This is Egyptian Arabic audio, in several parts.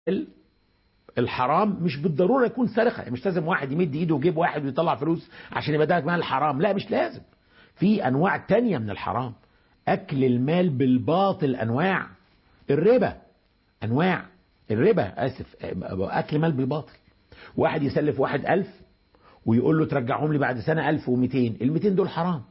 الحرام مش بالضروره يكون سرقه مش لازم واحد يمد ايده ويجيب واحد ويطلع فلوس عشان يبقى ده مال الحرام لا مش لازم في انواع تانية من الحرام اكل المال بالباطل انواع الربا انواع الربا اسف اكل مال بالباطل واحد يسلف واحد ألف ويقول له ترجعهم لي بعد سنة ألف ومئتين المئتين دول حرام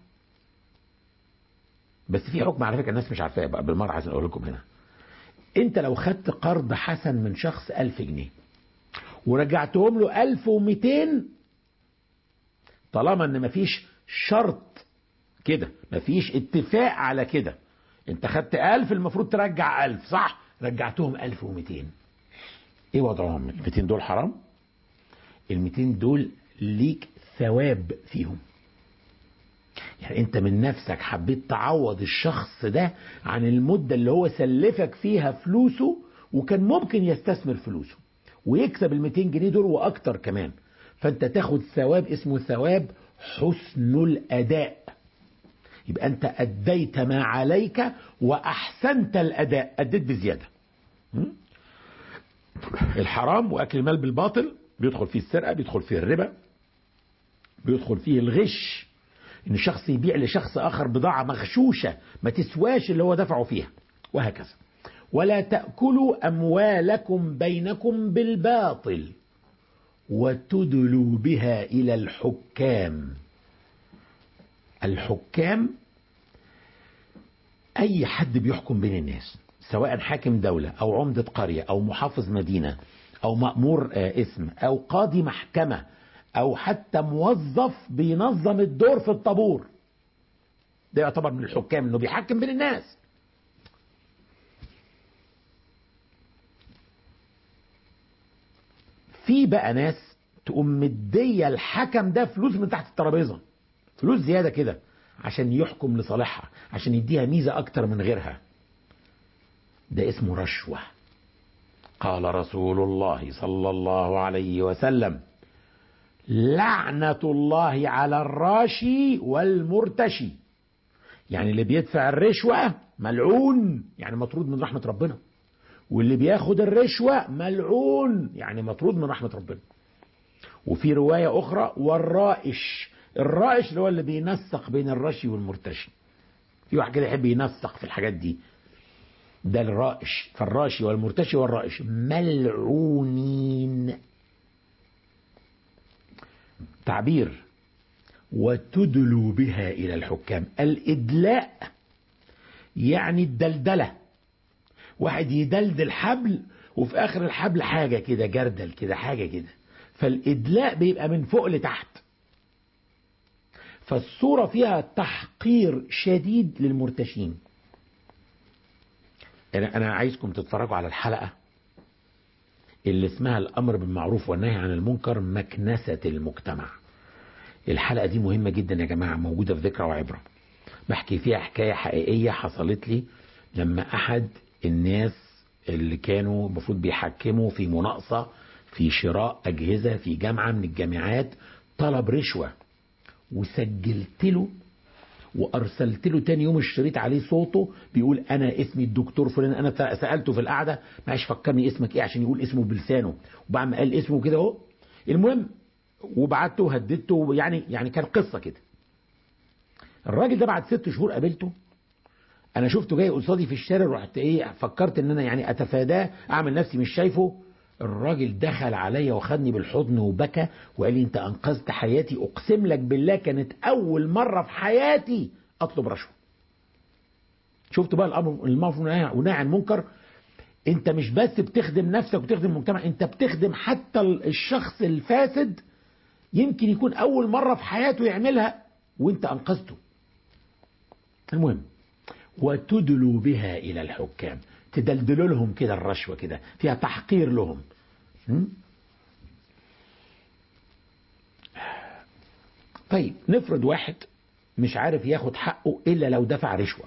بس في حكم على فكرة الناس مش عارفاه بقى بالمرة عايز أقول لكم هنا أنت لو خدت قرض حسن من شخص ألف جنيه ورجعتهم له ألف ومئتين طالما ان مفيش شرط كده مفيش اتفاق على كده انت خدت ألف المفروض ترجع ألف صح رجعتهم ألف ومئتين ايه وضعهم المئتين دول حرام المئتين دول ليك ثواب فيهم يعني انت من نفسك حبيت تعوض الشخص ده عن المدة اللي هو سلفك فيها فلوسه وكان ممكن يستثمر فلوسه ويكسب ال 200 جنيه دول واكتر كمان فانت تاخد ثواب اسمه ثواب حسن الاداء يبقى انت اديت ما عليك واحسنت الاداء اديت بزياده الحرام واكل المال بالباطل بيدخل فيه السرقه بيدخل فيه الربا بيدخل فيه الغش ان شخص يبيع لشخص اخر بضاعه مغشوشه ما تسواش اللي هو دفعه فيها وهكذا ولا تاكلوا اموالكم بينكم بالباطل وتدلوا بها الى الحكام الحكام اي حد بيحكم بين الناس سواء حاكم دولة او عمدة قرية او محافظ مدينة او مأمور اسم او قاضي محكمة او حتى موظف بينظم الدور في الطابور ده يعتبر من الحكام انه بيحكم بين الناس في بقى ناس تقوم مديه الحكم ده فلوس من تحت الترابيزه فلوس زياده كده عشان يحكم لصالحها عشان يديها ميزه اكتر من غيرها ده اسمه رشوه قال رسول الله صلى الله عليه وسلم لعنه الله على الراشي والمرتشي يعني اللي بيدفع الرشوه ملعون يعني مطرود من رحمه ربنا واللي بياخد الرشوه ملعون يعني مطرود من رحمه ربنا وفي رواية أخرى والرائش الرائش اللي هو اللي بينسق بين الرشي والمرتشي في واحد كده يحب ينسق في الحاجات دي ده الرائش فالراشي والمرتشي والرائش ملعونين تعبير وتدلوا بها إلى الحكام الإدلاء يعني الدلدلة واحد يدلدل حبل وفي آخر الحبل حاجة كده جردل كده حاجة كده فالإدلاء بيبقى من فوق لتحت فالصورة فيها تحقير شديد للمرتشين أنا أنا عايزكم تتفرجوا على الحلقة اللي اسمها الأمر بالمعروف والنهي عن المنكر مكنسة المجتمع الحلقة دي مهمة جدا يا جماعة موجودة في ذكرى وعبرة بحكي فيها حكاية حقيقية حصلت لي لما أحد الناس اللي كانوا المفروض بيحكموا في مناقصة في شراء أجهزة في جامعة من الجامعات طلب رشوة وسجلت له وأرسلت له تاني يوم الشريط عليه صوته بيقول أنا اسمي الدكتور فلان أنا سألته في القعدة معلش فكرني اسمك إيه عشان يقول اسمه بلسانه وبعد ما قال اسمه كده أهو المهم وبعته وهددته يعني يعني كان قصة كده الراجل ده بعد ست شهور قابلته انا شفته جاي قصادي في الشارع رحت ايه فكرت ان انا يعني اتفاداه اعمل نفسي مش شايفه الراجل دخل عليا وخدني بالحضن وبكى وقال لي انت انقذت حياتي اقسم لك بالله كانت اول مره في حياتي اطلب رشوه شفت بقى الامر المعروف والنهي عن المنكر انت مش بس بتخدم نفسك وتخدم المجتمع انت بتخدم حتى الشخص الفاسد يمكن يكون اول مره في حياته يعملها وانت انقذته المهم وتدلوا بها الى الحكام تدلدلوا لهم كده الرشوه كده فيها تحقير لهم طيب نفرض واحد مش عارف ياخد حقه الا لو دفع رشوه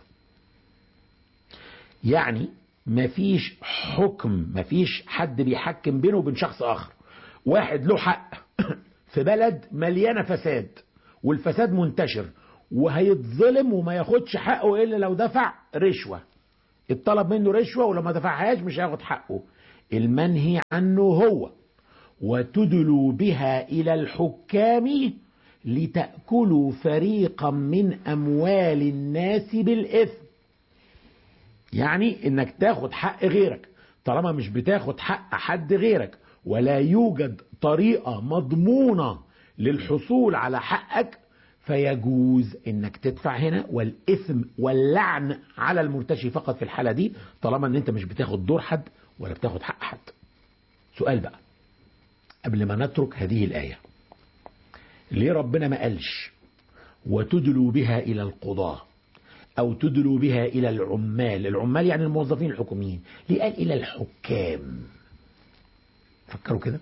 يعني مفيش حكم مفيش حد بيحكم بينه وبين شخص اخر واحد له حق في بلد مليانه فساد والفساد منتشر وهيتظلم وما ياخدش حقه الا لو دفع رشوه اتطلب منه رشوه ولو ما دفعهاش مش هياخد حقه المنهي عنه هو وتدلوا بها إلى الحكام لتأكلوا فريقا من أموال الناس بالإثم يعني إنك تاخد حق غيرك طالما مش بتاخد حق حد غيرك ولا يوجد طريقة مضمونة للحصول على حقك فيجوز انك تدفع هنا والاثم واللعن على المرتشي فقط في الحالة دي طالما ان انت مش بتاخد دور حد ولا بتاخد حق حد سؤال بقى قبل ما نترك هذه الآية ليه ربنا ما قالش وتدلوا بها إلى القضاة أو تدلوا بها إلى العمال العمال يعني الموظفين الحكوميين ليه قال إلى الحكام فكروا كده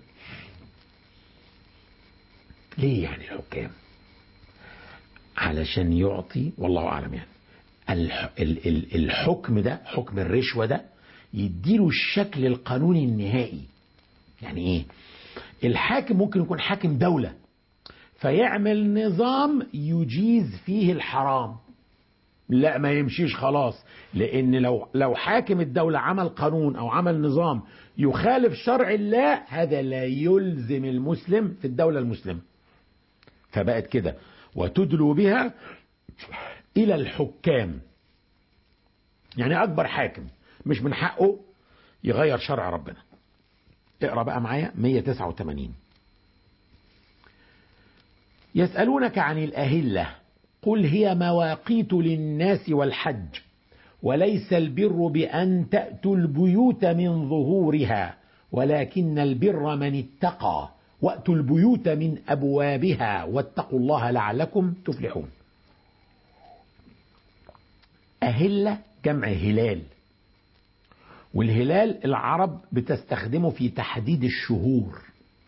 ليه يعني الحكام علشان يعطي والله أعلم يعني الح... ال... ال... الحكم ده حكم الرشوة ده يديله الشكل القانوني النهائي يعني ايه الحاكم ممكن يكون حاكم دولة فيعمل نظام يجيز فيه الحرام لا ما يمشيش خلاص لان لو لو حاكم الدولة عمل قانون او عمل نظام يخالف شرع الله هذا لا يلزم المسلم في الدولة المسلمة فبقت كده وتدلوا بها الى الحكام يعني اكبر حاكم مش من حقه يغير شرع ربنا اقرا بقى معايا 189 يسألونك عن الأهلة قل هي مواقيت للناس والحج وليس البر بأن تأتوا البيوت من ظهورها ولكن البر من اتقى وأتوا البيوت من أبوابها واتقوا الله لعلكم تفلحون أهلة جمع هلال والهلال العرب بتستخدمه في تحديد الشهور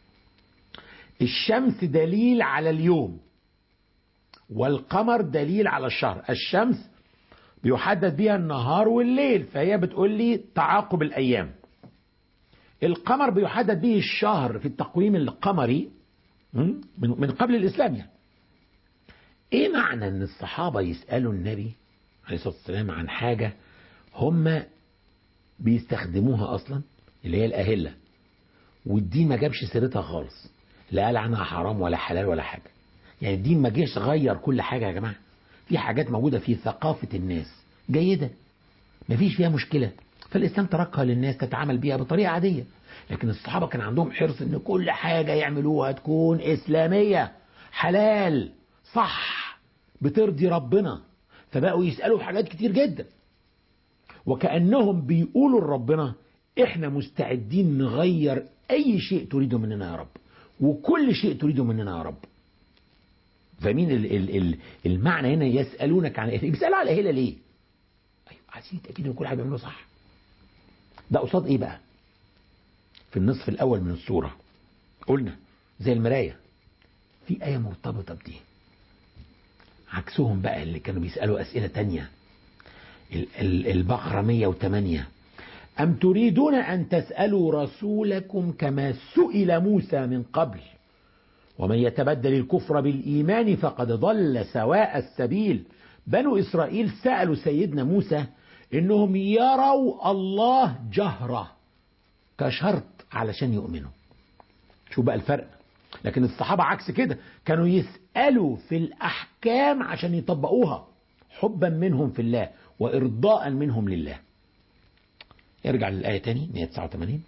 الشمس دليل على اليوم والقمر دليل على الشهر الشمس بيحدد بيها النهار والليل فهي بتقول لي تعاقب الأيام القمر بيحدد به الشهر في التقويم القمري من قبل الإسلام يعني ايه معنى ان الصحابة يسألوا النبي عليه الصلاة والسلام عن حاجة هم بيستخدموها اصلا اللي هي الاهله والدين ما جابش سيرتها خالص لا قال عنها حرام ولا حلال ولا حاجه يعني الدين ما جيش غير كل حاجه يا جماعه في حاجات موجوده في ثقافه الناس جيده ما فيش فيها مشكله فالاسلام تركها للناس تتعامل بيها بطريقه عاديه لكن الصحابه كان عندهم حرص ان كل حاجه يعملوها تكون اسلاميه حلال صح بترضي ربنا فبقوا يسالوا في حاجات كتير جدا وكأنهم بيقولوا لربنا احنا مستعدين نغير اي شيء تريده مننا يا رب وكل شيء تريده مننا يا رب فاهمين ال- ال- ال- المعنى هنا يسألونك عن الإهلة بيسألوا على الإهلة ليه أيوة عايزين يتأكدوا ان كل حاجة بيعملوها صح ده قصاد ايه بقى في النصف الأول من السورة قلنا زي المراية في آية مرتبطة بدي عكسهم بقى اللي كانوا بيسألوا أسئلة تانية ال- ال- البقرة 108 أم تريدون أن تسألوا رسولكم كما سئل موسى من قبل ومن يتبدل الكفر بالإيمان فقد ضل سواء السبيل بنو إسرائيل سألوا سيدنا موسى إنهم يروا الله جهرة كشرط علشان يؤمنوا شو بقى الفرق لكن الصحابة عكس كده كانوا يسألوا في الأحكام عشان يطبقوها حبا منهم في الله وإرضاء منهم لله ارجع للآية تاني 189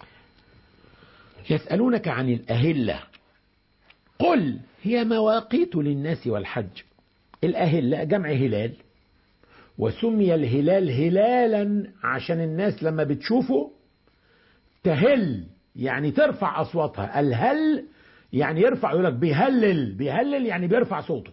يسألونك عن الأهلة قل هي مواقيت للناس والحج الأهلة جمع هلال وسمي الهلال هلالا عشان الناس لما بتشوفه تهل يعني ترفع أصواتها الهل يعني يرفع يقول لك بيهلل بيهلل يعني بيرفع صوته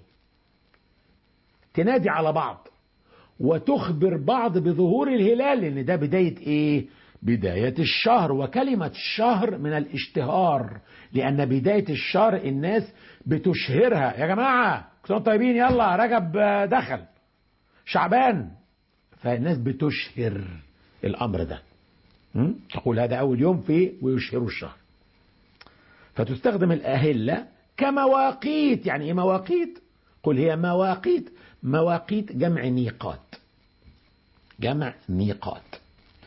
تنادي على بعض وتخبر بعض بظهور الهلال لان ده بداية ايه بداية الشهر وكلمة شهر من الاشتهار لأن بداية الشهر الناس بتشهرها يا جماعة كنتم طيبين يلا رجب دخل شعبان فالناس بتشهر الأمر ده م? تقول هذا أول يوم في ويشهروا الشهر فتستخدم الأهلة كمواقيت يعني إيه مواقيت قل هي مواقيت مواقيت جمع ميقات جمع ميقات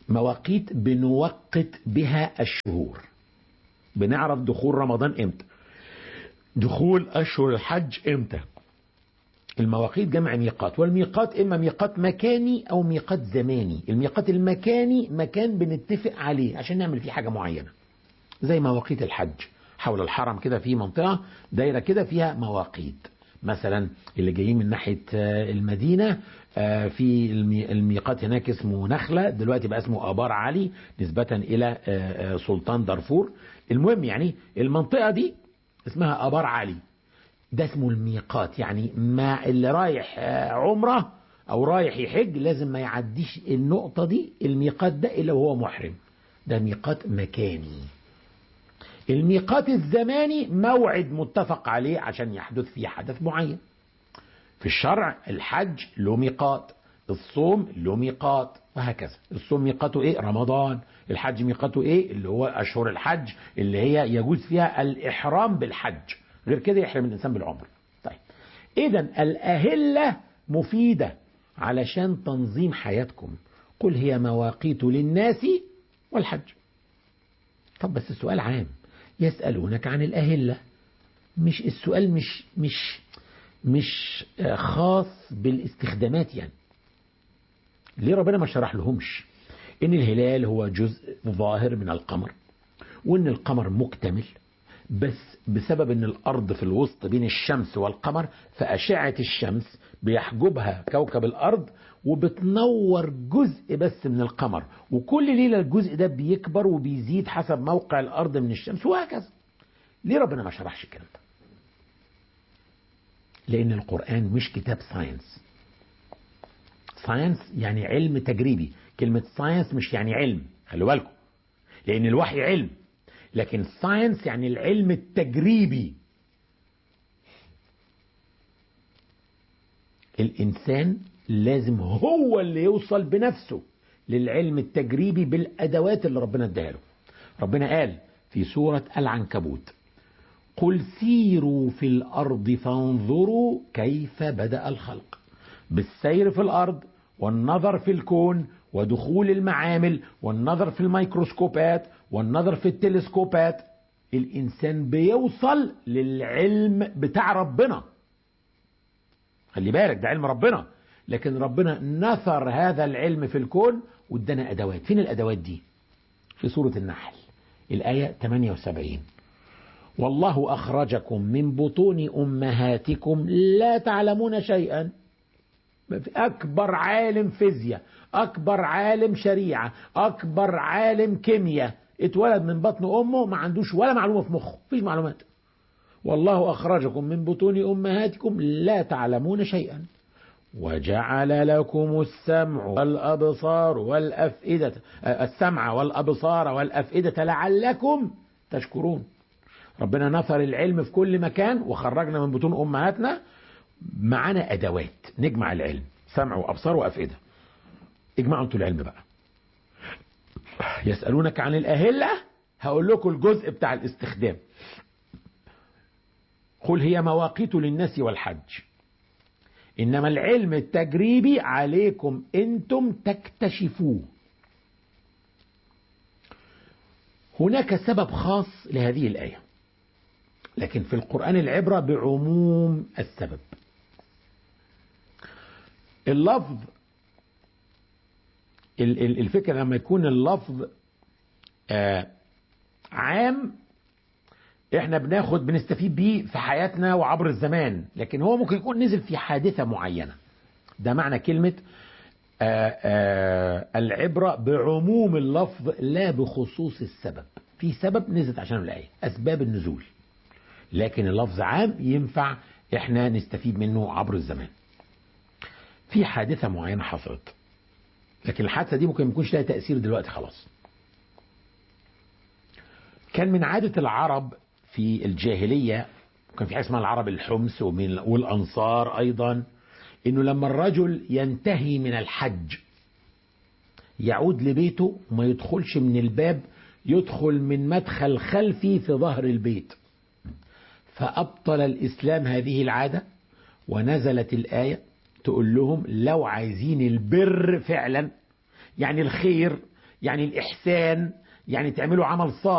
مواقيت بنوقت بها الشهور بنعرف دخول رمضان امتى دخول اشهر الحج امتى المواقيت جمع ميقات والميقات اما ميقات مكاني او ميقات زماني الميقات المكاني مكان بنتفق عليه عشان نعمل فيه حاجه معينه زي مواقيت الحج حول الحرم كده في منطقه دايره كده فيها مواقيت مثلا اللي جايين من ناحيه المدينه في الميقات هناك اسمه نخله دلوقتي بقى اسمه ابار علي نسبه الى سلطان دارفور المهم يعني المنطقه دي اسمها ابار علي ده اسمه الميقات يعني ما اللي رايح عمره او رايح يحج لازم ما يعديش النقطه دي الميقات ده الا وهو محرم ده ميقات مكاني الميقات الزماني موعد متفق عليه عشان يحدث فيه حدث معين في الشرع الحج له ميقات الصوم له ميقات وهكذا الصوم ميقاته ايه رمضان الحج ميقاته ايه اللي هو اشهر الحج اللي هي يجوز فيها الاحرام بالحج غير كده يحرم الانسان بالعمر طيب اذا الاهله مفيده علشان تنظيم حياتكم قل هي مواقيت للناس والحج طب بس السؤال عام يسألونك عن الأهلة مش السؤال مش مش مش خاص بالاستخدامات يعني ليه ربنا ما شرح لهمش ان الهلال هو جزء ظاهر من القمر وان القمر مكتمل بس بسبب ان الارض في الوسط بين الشمس والقمر فاشعه الشمس بيحجبها كوكب الارض وبتنور جزء بس من القمر وكل ليله الجزء ده بيكبر وبيزيد حسب موقع الارض من الشمس وهكذا ليه ربنا ما شرحش الكلام ده لان القران مش كتاب ساينس ساينس يعني علم تجريبي كلمه ساينس مش يعني علم خلوا بالكم لان الوحي علم لكن ساينس يعني العلم التجريبي الانسان لازم هو اللي يوصل بنفسه للعلم التجريبي بالادوات اللي ربنا اداها له ربنا قال في سوره العنكبوت قل سيروا في الارض فانظروا كيف بدا الخلق بالسير في الارض والنظر في الكون ودخول المعامل والنظر في الميكروسكوبات والنظر في التلسكوبات الانسان بيوصل للعلم بتاع ربنا خلي بالك ده علم ربنا لكن ربنا نثر هذا العلم في الكون وادانا ادوات فين الادوات دي في سوره النحل الايه 78 والله اخرجكم من بطون امهاتكم لا تعلمون شيئا اكبر عالم فيزياء اكبر عالم شريعه اكبر عالم كيمياء اتولد من بطن امه ما عندوش ولا معلومه في مخه مفيش معلومات والله اخرجكم من بطون امهاتكم لا تعلمون شيئا وجعل لكم السمع والابصار والافئده السمع والابصار والافئده لعلكم تشكرون ربنا نثر العلم في كل مكان وخرجنا من بطون امهاتنا معانا ادوات نجمع العلم سمع وابصار وافئده اجمعوا انتوا العلم بقى يسالونك عن الاهله هقول لكم الجزء بتاع الاستخدام قل هي مواقيت للناس والحج انما العلم التجريبي عليكم انتم تكتشفوه هناك سبب خاص لهذه الايه لكن في القران العبره بعموم السبب اللفظ الفكره لما يكون اللفظ آه عام احنا بناخد بنستفيد بيه في حياتنا وعبر الزمان لكن هو ممكن يكون نزل في حادثة معينة ده معنى كلمة آآ آآ العبرة بعموم اللفظ لا بخصوص السبب في سبب نزلت عشان الآية أسباب النزول لكن اللفظ عام ينفع احنا نستفيد منه عبر الزمان في حادثة معينة حصلت لكن الحادثة دي ممكن ما يكونش لها تأثير دلوقتي خلاص كان من عادة العرب في الجاهلية كان في حاجة اسمها العرب الحمس والأنصار أيضا إنه لما الرجل ينتهي من الحج يعود لبيته وما يدخلش من الباب يدخل من مدخل خلفي في ظهر البيت فأبطل الإسلام هذه العادة ونزلت الآية تقول لهم لو عايزين البر فعلا يعني الخير يعني الإحسان يعني تعملوا عمل صالح